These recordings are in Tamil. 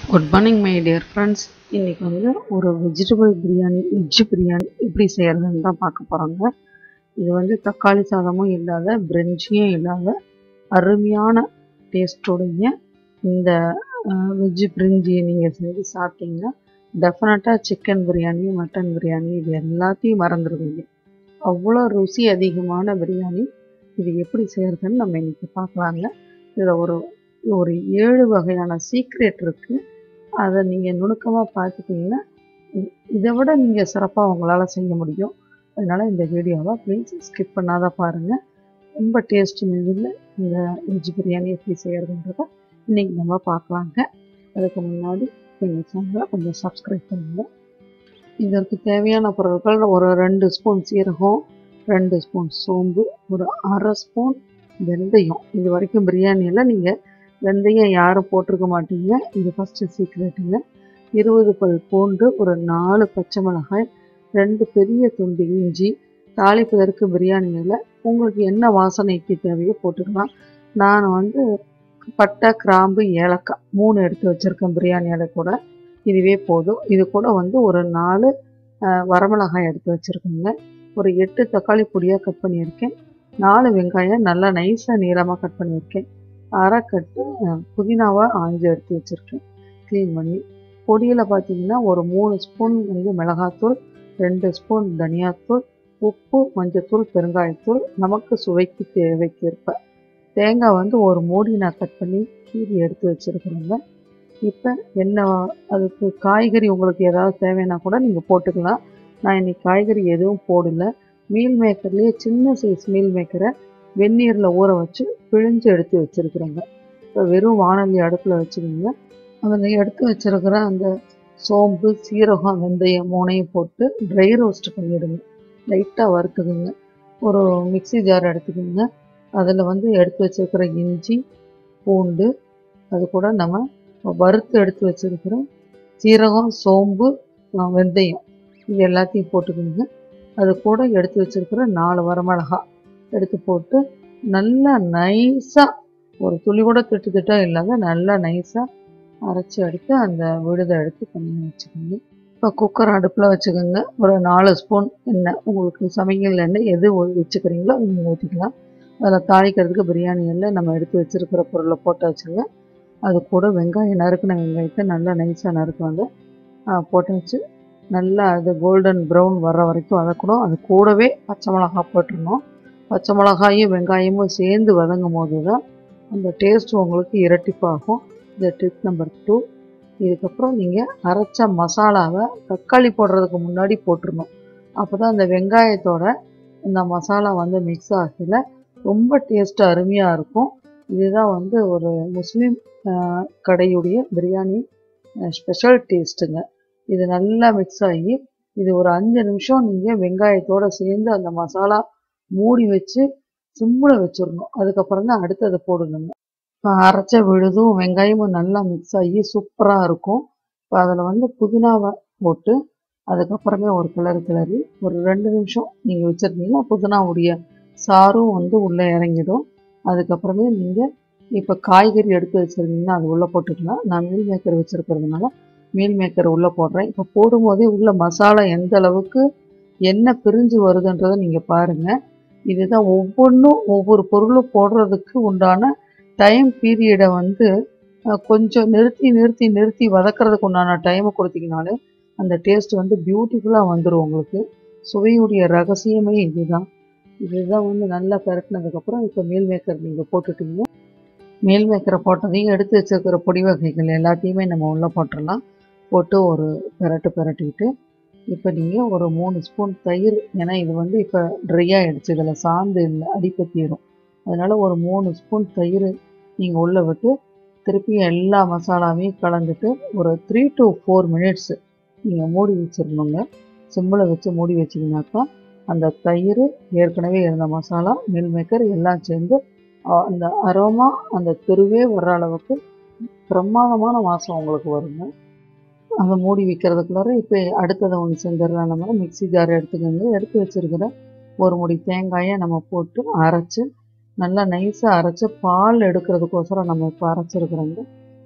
good morning my dear friends இன்றைக்கி வந்து ஒரு வெஜிடபிள் பிரியாணி வெஜ் பிரியாணி எப்படி செய்கிறதுன்னு தான் பார்க்க போகிறோங்க இது வந்து தக்காளி சாதமும் இல்லாத பிரெஞ்சியும் இல்லாத அருமையான டேஸ்டோடைய இந்த வெஜ் பிரிஞ்சியை நீங்கள் செஞ்சு சாப்பிட்டீங்கன்னா டெஃபினட்டாக சிக்கன் பிரியாணி மட்டன் பிரியாணி இது எல்லாத்தையும் மறந்துடுவீங்க அவ்வளோ ருசி அதிகமான பிரியாணி இது எப்படி செய்கிறதுன்னு நம்ம இன்றைக்கி பார்க்கலாங்க இதில் ஒரு ஒரு ஏழு வகையான சீக்ரெட் இருக்குது அதை நீங்கள் நுணுக்கமாக பார்த்துட்டீங்கன்னா இ- இதை விட நீங்கள் சிறப்பாக உங்களால் செய்ய முடியும் அதனால் இந்த வீடியோவை ப்ளீஸ் ஸ்கிப் பண்ணாத பாருங்கள் ரொம்ப டேஸ்ட் மிகுந்த இந்த வெஜ் பிரியாணி எப்படி செய்கிறதுன்றத இன்றைக்கி நம்ம பார்க்கலாங்க அதுக்கு முன்னாடி எங்கள் சேனலை கொஞ்சம் சப்ஸ்கிரைப் பண்ணுங்கள் இதற்கு தேவையான பொருட்கள் ஒரு ரெண்டு ஸ்பூன் சீரகம் ரெண்டு ஸ்பூன் சோம்பு ஒரு அரை ஸ்பூன் வெந்தயம் இது வரைக்கும் பிரியாணியில் நீங்கள் வெந்தயம் யாரும் போட்டிருக்க மாட்டீங்க இது ஃபஸ்ட்டு சீக்ரெட்டுங்க இருபது பல் பூண்டு ஒரு நாலு பச்சை மிளகாய் ரெண்டு பெரிய துண்டு இஞ்சி தாளிப்பதற்கு பிரியாணியில் உங்களுக்கு என்ன வாசனைக்கு தேவையோ போட்டுக்கலாம் நான் வந்து பட்டை கிராம்பு ஏலக்காய் மூணு எடுத்து வச்சுருக்கேன் பிரியாணியில் கூட இதுவே போதும் இது கூட வந்து ஒரு நாலு அஹ், வரமிளகாய் எடுத்து வச்சுருக்கேங்க ஒரு எட்டு தக்காளி பொடியாக கட் பண்ணியிருக்கேன் நாலு வெங்காயம் நல்லா நைஸாக நீளமாக கட் பண்ணியிருக்கேன் அரை கட்டு அஹ், புதினாவை ஆஞ்சு எடுத்து வச்சுருக்கேன் க்ளீன் பண்ணி பொடியில் பார்த்தீங்கன்னா ஒரு மூணு ஸ்பூன் வந்து மிளகாத்தூள் ரெண்டு ஸ்பூன் தனியாத்தூள் உப்பு மஞ்சத்தூள் பெருங்காயத்தூள் நமக்கு சுவைக்கு தேவைக்கேற்ப தேங்காய் வந்து ஒரு மூடி நான் கட் பண்ணி கீறி எடுத்து வச்சுருக்குறேங்க இப்போ என்ன அதுக்கு காய்கறி உங்களுக்கு ஏதாவது தேவைன்னா கூட நீங்கள் போட்டுக்கலாம் நான் இன்னைக்கு காய்கறி எதுவும் போடல மீல் மேக்கர்லேயே சின்ன சைஸ் மீல் மேக்கரை வெந்நீரில் ஊற வச்சு பிழிஞ்சு எடுத்து வச்சுருக்குறேங்க இப்போ வெறும் வானொலி அடுப்பில் வச்சுக்கோங்க அதில் எடுத்து வச்சிருக்கிற அந்த சோம்பு சீரகம் வெந்தயம் மூணையும் போட்டு ட்ரை ரோஸ்ட் பண்ணிவிடுங்க லைட்டாக வறுத்துக்குங்க ஒரு மிக்ஸி ஜார் எடுத்துக்கோங்க அதில் வந்து எடுத்து வச்சிருக்கிற இஞ்சி பூண்டு அது கூட நம்ம வறுத்து எடுத்து வச்சிருக்கிற சீரகம் சோம்பு அஹ், வெந்தயம் இது எல்லாத்தையும் போட்டுக்கோங்க அது கூட எடுத்து வச்சிருக்கிற நாலு வரமிளகா எடுத்து போட்டு நல்லா நைஸாக ஒரு துளி கூட திட்டு திட்டம் இல்லாத நல்லா நைஸாக அரைச்சி எடுத்து அந்த விழுதை எடுத்து தனியாக வச்சுக்கோங்க இப்போ குக்கர் அடுப்பில் வச்சுக்கோங்க ஒரு நாலு ஸ்பூன் எண்ணெய் உங்களுக்கு சமையல் எண்ணெய் எது ஊ- வச்சுக்கிறீங்களோ நீங்கள் ஊற்றிக்கலாம் அதில் தாளிக்கிறதுக்கு பிரியாணி எண்ணெய் நம்ம எடுத்து வச்சிருக்கிற பொருளை போட்டு வச்சுங்க அது கூட வெங்காயம் நறுக்கின வெங்காயத்தை நல்லா நைஸாக நறுக்குவாங்க போட்டு வச்சு நல்லா அது கோல்டன் ப்ரௌன் வர்ற வரைக்கும் வதக்கணும் அது கூடவே பச்சை மிளகா போட்டுருணும் பச்சை மிளகாயும் வெங்காயமும் சேர்ந்து வதங்கும் போது தான் அந்த டேஸ்ட் உங்களுக்கு இரட்டிப்பாகும் இந்த டிப் நம்பர் டூ இதுக்கப்புறம் நீங்கள் அரைச்ச மசாலாவை தக்காளி போடுறதுக்கு முன்னாடி போட்டுருணும் அப்போ தான் அந்த வெங்காயத்தோட இந்த மசாலா வந்து மிக்ஸ் ஆகல ரொம்ப டேஸ்ட் அருமையாக இருக்கும் இதுதான் வந்து ஒரு முஸ்லீம் ஆஹ், கடையுடைய பிரியாணி ஸ்பெஷல் டேஸ்ட்டுங்க இது நல்லா மிக்ஸ் ஆகி இது ஒரு அஞ்சு நிமிஷம் நீங்கள் வெங்காயத்தோட சேர்ந்து அந்த மசாலா மூடி வச்சு சிம்மில் வச்சிடணும் அதுக்கப்புறம் தான் அடுத்ததை போடணுங்க இப்போ அரைச்ச விழுதும் வெங்காயமும் நல்லா மிக்ஸ் ஆகி சூப்பராக இருக்கும் இப்போ அதில் வந்து புதினாவை போட்டு அதுக்கப்புறமே ஒரு கிளறு கிளறி ஒரு ரெண்டு நிமிஷம் நீங்கள் வச்சுருந்தீங்கன்னா புதினாவுடைய சாரும் வந்து உள்ளே இறங்கிடும் அதுக்கப்புறமே நீங்கள் இப்போ காய்கறி எடுத்து வச்சுருந்தீங்கன்னா அது உள்ளே போட்டுக்கலாம் நான் மீல் மேக்கர் வச்சுருக்கிறதுனால மீல் மேக்கர் உள்ளே போடுறேன் இப்போ போடும்போதே உள்ள மசாலா எந்த அளவுக்கு எண்ணெய் பிரிஞ்சு வருதுன்றதை நீங்கள் பாருங்கள் இதுதான் ஒவ்வொன்றும் ஒவ்வொரு பொருளும் போடுறதுக்கு உண்டான டைம் பீரியடை வந்து அஹ், கொஞ்சம் நிறுத்தி நிறுத்தி நிறுத்தி வதக்கிறதுக்கு உண்டான டைமை கொடுத்தீங்கனாலே அந்த டேஸ்ட் வந்து பியூட்டிஃபுல்லாக வந்துடும் உங்களுக்கு சுவையுடைய ரகசியமே இதுதான் இதுதான் வந்து நல்லா பரட்டினதுக்கப்புறம் இப்போ மீல் மேக்கர் நீங்கள் போட்டுட்டீங்க மீல் மேக்கரை போட்டதையும் எடுத்து வச்சிருக்கிற பொடி வகைகள் எல்லாத்தையுமே நம்ம உள்ளே போட்டுடலாம் போட்டு ஒரு பெரட்டு பெரட்டிட்டு இப்போ நீங்கள் ஒரு மூணு ஸ்பூன் தயிர் ஏன்னா இது வந்து இப்போ ட்ரை ஆகிடுச்சு இதில் சாந்து இல்லை அடிப்பத்திடும் அதனால் ஒரு மூணு ஸ்பூன் தயிர் நீங்கள் உள்ளே விட்டு திருப்பி எல்லா மசாலாவையும் கலந்துட்டு ஒரு த்ரீ டு ஃபோர் மினிட்ஸ் நீங்கள் மூடி வச்சிடணுங்க சிம்மில் வச்சு மூடி வச்சிங்கனாக்கா அந்த தயிர் ஏற்கனவே இருந்த மசாலா மில் மேக்கர் எல்லாம் சேர்ந்து அஹ், அந்த அரோமா அந்த தெருவே வர்ற அளவுக்கு பிரமாதமான வாசம் உங்களுக்கு வருங்க அதை மூடி வைக்கிறதுக்குள்ளார இப்போ அடுத்ததை ஒன்று செஞ்சிடலாம் நம்ம மிக்ஸி ஜார் எடுத்துக்கோங்க எடுத்து வச்சிருக்கிற ஒரு முடி தேங்காயை நம்ம போட்டு அரைச்சு நல்லா நைஸாக அரைச்சு பால் எடுக்கிறதுக்கோசரம் நம்ம இப்போ அரைச்சிருக்கிறோங்க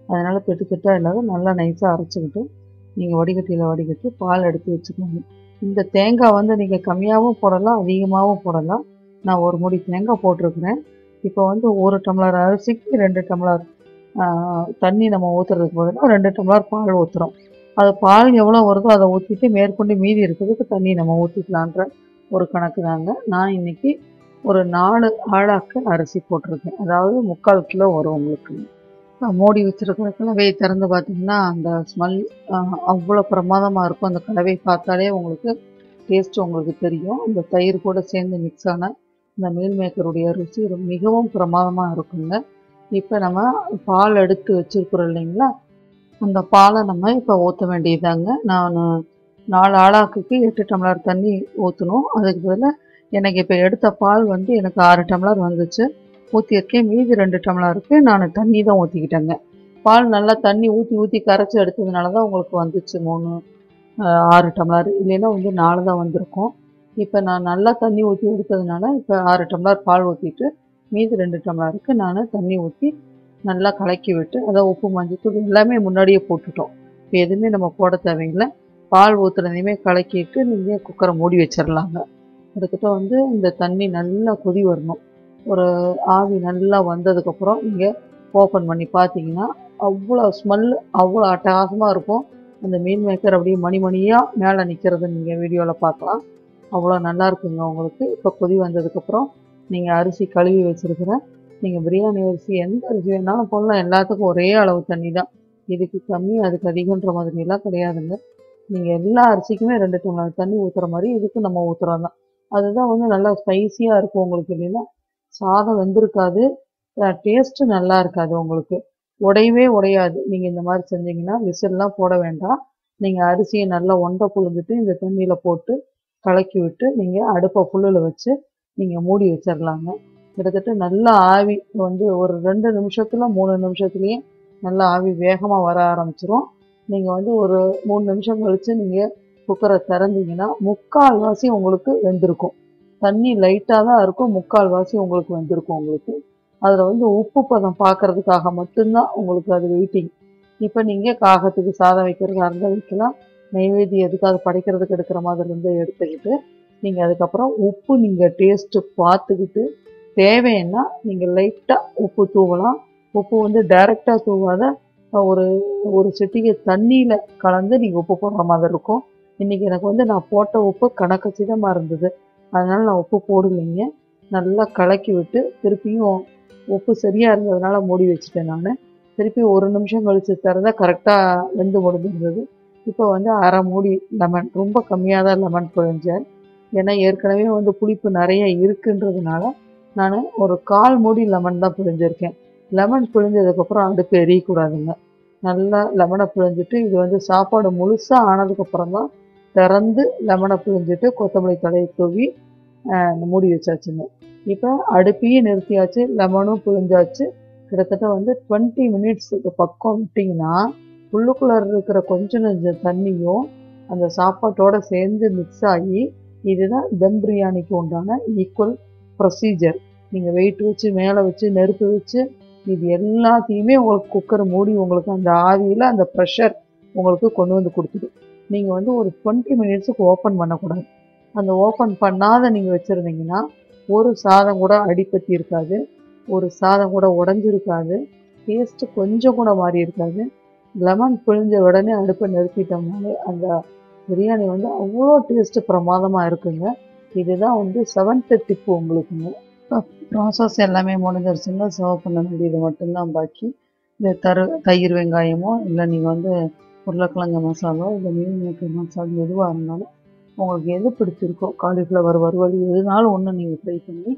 அதனால் திட்டு திட்டாக இல்லாத நல்லா நைஸாக அரைச்சிக்கிட்டு நீங்கள் வடிகட்டியில் வடிகட்டி பால் எடுத்து வச்சுக்கோங்க இந்த தேங்காய் வந்து நீங்கள் கம்மியாகவும் போடலாம் அதிகமாகவும் போடலாம் நான் ஒரு முடி தேங்காய் போட்டிருக்கிறேன் இப்போ வந்து ஒரு டம்ளர் அரிசிக்கு ரெண்டு டம்ளர் ஆஹ், தண்ணி நம்ம ஊற்றுறதுக்கு பதிலாக ரெண்டு டம்ளர் பால் ஊற்றுறோம் அது பால் எவ்வளோ வருதோ அதை ஊற்றிட்டு மேற்கொண்டு மீதி இருக்கிறதுக்கு தண்ணி நம்ம ஊற்றிக்கலான்ற ஒரு கணக்கு தாங்க நான் இன்னைக்கு ஒரு நாலு ஆழாக்கு அரிசி போட்டிருக்கேன் அதாவது முக்கால் கிலோ வரும் உங்களுக்கு நான் மூடி வச்சிருக்கிற கலவையை திறந்து பார்த்தீங்கன்னா அந்த ஸ்மெல் அவ்வளோ பிரமாதமாக இருக்கும் அந்த கலவையை பார்த்தாலே உங்களுக்கு டேஸ்ட் உங்களுக்கு தெரியும் அந்த தயிர் கூட சேர்ந்து மிக்ஸ் ஆன இந்த மீல் மேக்கருடைய ருசி ரொம்ப- மிகவும் பிரமாதமாக இருக்குங்க இப்போ நம்ம பால் எடுத்து வச்சிருக்கிறோம் இல்லைங்களா அந்த பாலை நம்ம இப்போ ஊற்ற வேண்டியதாங்க நான் நாலு ஆளாக்குக்கு எட்டு டம்ளர் தண்ணி ஊற்றணும் அதுக்கு பதிலாக எனக்கு இப்போ எடுத்த பால் வந்து எனக்கு ஆறு டம்ளர் வந்துச்சு ஊற்றியிருக்கேன் மீதி ரெண்டு டம்ளருக்கு நான் தண்ணி தான் ஊற்றிக்கிட்டேங்க பால் நல்லா தண்ணி ஊற்றி ஊற்றி கரைச்சி எடுத்ததுனால தான் உங்களுக்கு வந்துச்சு மூணு ஆஹ், ஆறு டம்ளர் இல்லைன்னா வந்து நாலு தான் வந்திருக்கும் இப்போ நான் நல்லா தண்ணி ஊற்றி எடுத்ததுனால இப்போ ஆறு டம்ளர் பால் ஊற்றிட்டு மீதி ரெண்டு டம்ளருக்கு நான் தண்ணி ஊற்றி நல்லா கலக்கி விட்டு அதை உப்பு மஞ்சத்தூள் எல்லாமே முன்னாடியே போட்டுட்டோம் இப்போ எதுவுமே நம்ம போட தேவையில்லை பால் ஊற்றுனதையுமே கலக்கிட்டு நீங்கள் குக்கரை மூடி வச்சிடலாங்க கிட்டத்தட்ட வந்து இந்த தண்ணி நல்லா கொதி வரணும் ஒரு ஆவி நல்லா வந்ததுக்கப்புறம் நீங்கள் ஓப்பன் பண்ணி பார்த்தீங்கன்னா அவ்வளோ ஸ்மெல் அவ்வளோ அட்டகாசமாக இருக்கும் அந்த மீன் மேக்கர் அப்படியே மணி மணியாக மேலே நிற்கிறத நீங்கள் வீடியோவில் பார்க்கலாம் அவ்வளோ நல்லா இருக்குங்க உங்களுக்கு இப்போ கொதி வந்ததுக்கப்புறம் நீங்கள் அரிசி கழுவி வச்சிருக்கிற நீங்கள் பிரியாணி அரிசி எந்த அரிசி வேணாலும் போடலாம் எல்லாத்துக்கும் ஒரே அளவு தண்ணி தான் இதுக்கு கம்மி அதுக்கு அதிகன்ற மாதிரிலாம் கிடையாதுங்க நீங்கள் எல்லா அரிசிக்குமே ரெண்டு டம்ளர் தண்ணி ஊற்றுற மாதிரி இதுக்கு நம்ம ஊற்றுறோம் தான் அதுதான் வந்து நல்லா ஸ்பைசியாக இருக்கும் உங்களுக்கு இல்லைன்னா சாதம் வெந்திருக்காது டேஸ்ட்டு நல்லா இருக்காது உங்களுக்கு உடையவே உடையாது நீங்கள் இந்த மாதிரி செஞ்சீங்கன்னா விசில்லாம் போட வேண்டாம் நீங்கள் அரிசியை நல்லா ஒண்டை புழிஞ்சிட்டு இந்த தண்ணியில் போட்டு கலக்கி விட்டு நீங்கள் அடுப்பை ஃபுல்லில் வச்சு நீங்கள் மூடி வச்சிடலாங்க கிட்டத்தட்ட நல்லா ஆவி வந்து ஒரு ரெண்டு நிமிஷத்துல மூணு நிமிஷத்துலேயே நல்லா ஆவி வேகமாக வர ஆரம்பிச்சிரும் நீங்கள் வந்து ஒரு மூணு நிமிஷம் கழித்து நீங்கள் குக்கரை திறந்தீங்கன்னா முக்கால் வாசி உங்களுக்கு வெந்திருக்கும் தண்ணி லைட்டாக தான் இருக்கும் முக்கால் வாசி உங்களுக்கு வெந்திருக்கும் உங்களுக்கு அதில் வந்து உப்பு பதம் பார்க்கறதுக்காக மட்டும்தான் உங்களுக்கு அது வெயிட்டிங் இப்போ நீங்கள் காகத்துக்கு சாதம் வைக்கிறதா இருந்தால் வைக்கலாம் நைவேத்தியம் எதுக்காக படைக்கிறதுக்கு எடுக்கிற மாதிரி இருந்தால் எடுத்துக்கிட்டு நீங்கள் அதுக்கப்புறம் உப்பு நீங்கள் டேஸ்ட்டு பார்த்துக்கிட்டு தேவைன்னா நீங்கள் லைட்டாக உப்பு தூவலாம் உப்பு வந்து டைரெக்டாக தூவாத ஒரு ஒரு சிட்டிகை தண்ணியில் கலந்து நீங்கள் உப்பு போடுற மாதிரி இருக்கும் இன்றைக்கி எனக்கு வந்து நான் போட்ட உப்பு கணக்கச்சிதமாக இருந்தது அதனால் நான் உப்பு போடலைங்க நல்லா கலக்கி விட்டு திருப்பியும் உப்பு சரியாக இருந்ததுனால மூடி வச்சுட்டேன் நான் திருப்பி ஒரு நிமிஷம் கழித்து திறந்தா கரெக்டாக வெந்து முடிஞ்சிருந்தது இப்போ வந்து அரை மூடி லெமன் ரொம்ப கம்மியாக தான் லெமன் புழிஞ்சேன் ஏன்னா ஏற்கனவே வந்து புளிப்பு நிறைய இருக்குன்றதுனால நான் ஒரு கால் மூடி லெமன் தான் பிழிஞ்சிருக்கேன் லெமன் பிழிஞ்சதுக்கப்புறம் அடுப்பு எரியக்கூடாதுங்க நல்லா லெமனை பிழிஞ்சிட்டு இது வந்து சாப்பாடு முழுசாக ஆனதுக்கப்புறம் தான் திறந்து லெமனை பிழிஞ்சிட்டு கொத்தமல்லி தழையை தூவி ஆஹ், மூடி வச்சாச்சுங்க இப்போ அடுப்பையும் நிறுத்தியாச்சு லெமனும் பிழிஞ்சாச்சு கிட்டத்தட்ட வந்து டுவெண்ட்டி மினிட்ஸுக்கு பக்கம் விட்டிங்கன்னா உள்ளுக்குள்ளே இருக்கிற கொஞ்சம் நெஞ்ச தண்ணியும் அந்த சாப்பாட்டோட சேர்ந்து மிக்ஸ் ஆகி இதுதான் தம் பிரியாணிக்கு உண்டான ஈக்குவல் ப்ரொசீஜர் நீங்கள் வெயிட் வச்சு மேலே வச்சு நெருப்பு வச்சு இது எல்லாத்தையுமே உங்களுக்கு குக்கர் மூடி உங்களுக்கு அந்த ஆவியில் அந்த ப்ரெஷர் உங்களுக்கு கொண்டு வந்து கொடுத்துடும் நீங்கள் வந்து ஒரு டுவெண்ட்டி மினிட்ஸுக்கு ஓப்பன் பண்ணக்கூடாது அந்த ஓப்பன் பண்ணாத நீங்கள் வச்சுருந்தீங்கன்னா ஒரு சாதம் கூட அடிப்பத்தி இருக்காது ஒரு சாதம் கூட உடஞ்சிருக்காது டேஸ்ட்டு கொஞ்சம் கூட மாறி இருக்காது லெமன் பிழிஞ்ச உடனே அடுப்பை நிறுத்திட்டோம்னாலே அந்த பிரியாணி வந்து அவ்வளோ டேஸ்ட்டு பிரமாதமாக இருக்குங்க இதுதான் வந்து செவன்த்து டிப்பு உங்களுக்குங்க ப்ராசஸ் எல்லாமே முடிஞ்சிருச்சுங்க சர்வ் பண்ண வேண்டியது மட்டும்தான் பாக்கி இந்த தரு தயிர் வெங்காயமோ இல்லை நீங்கள் வந்து உருளைக்கிழங்கு மசாலா இல்லை மீன் மேக்கர் மசாலா எதுவாக இருந்தாலும் உங்களுக்கு எது பிடிச்சிருக்கோ காலிஃப்ளவர் வறுவல் எதுனாலும் ஒன்று நீங்கள் ட்ரை பண்ணி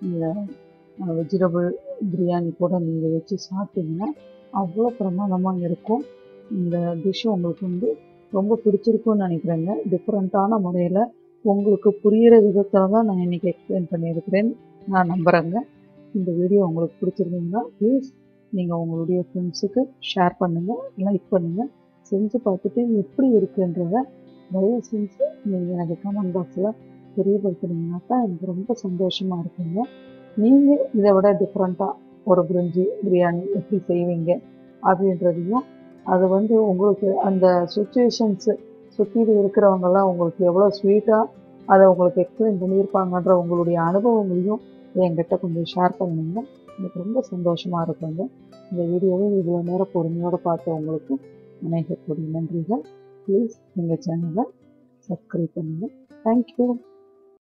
இந்த வெஜிடபிள் பிரியாணி கூட நீங்கள் வச்சு சாப்பிட்டீங்கன்னா அவ்வளோ பிரமாதமாக இருக்கும் இந்த டிஷ் உங்களுக்கு வந்து ரொம்ப பிடிச்சிருக்கும்னு நினைக்கிறேங்க டிஃப்ரெண்ட்டான முறையில் உங்களுக்கு புரிகிற விதத்தில் தான் நான் இன்றைக்கி எக்ஸ்பிளைன் பண்ணியிருக்கிறேன் நான் நம்புகிறேங்க இந்த வீடியோ உங்களுக்கு பிடிச்சிருந்தீங்கன்னா ப்ளீஸ் நீங்கள் உங்களுடைய ஃப்ரெண்ட்ஸுக்கு ஷேர் பண்ணுங்கள் லைக் பண்ணுங்கள் செஞ்சு பார்த்துட்டு எப்படி இருக்குன்றத தயவு செஞ்சு நீங்கள் எனக்கு கமெண்ட் பாக்ஸில் தெரியப்படுத்துனீங்கன்னா தான் எனக்கு ரொம்ப சந்தோஷமாக இருக்குங்க நீங்கள் இதை விட டிஃப்ரெண்ட்டாக ஒரு பிரிஞ்சி பிரியாணி எப்படி செய்வீங்க அப்படின்றதையும் அது வந்து உங்களுக்கு அந்த சுச்சுவேஷன்ஸு சுற்றி இருக்கிறவங்கெல்லாம் உங்களுக்கு எவ்வளோ ஸ்வீட்டாக அதை உங்களுக்கு எக்ஸ்பிளைன் பண்ணியிருப்பாங்கன்ற உங்களுடைய அனுபவங்களையும் என்கிட்ட கொஞ்சம் ஷேர் பண்ணுங்க எனக்கு ரொம்ப சந்தோஷமாக இருக்குங்க இந்த வீடியோவை இவ்வளோ நேரம் பொறுமையோடு பார்த்த உங்களுக்கு அநேக கொடி நன்றிகள் ப்ளீஸ் எங்கள் சேனலை சப்ஸ்கிரைப் பண்ணுங்கள் தேங்க்யூ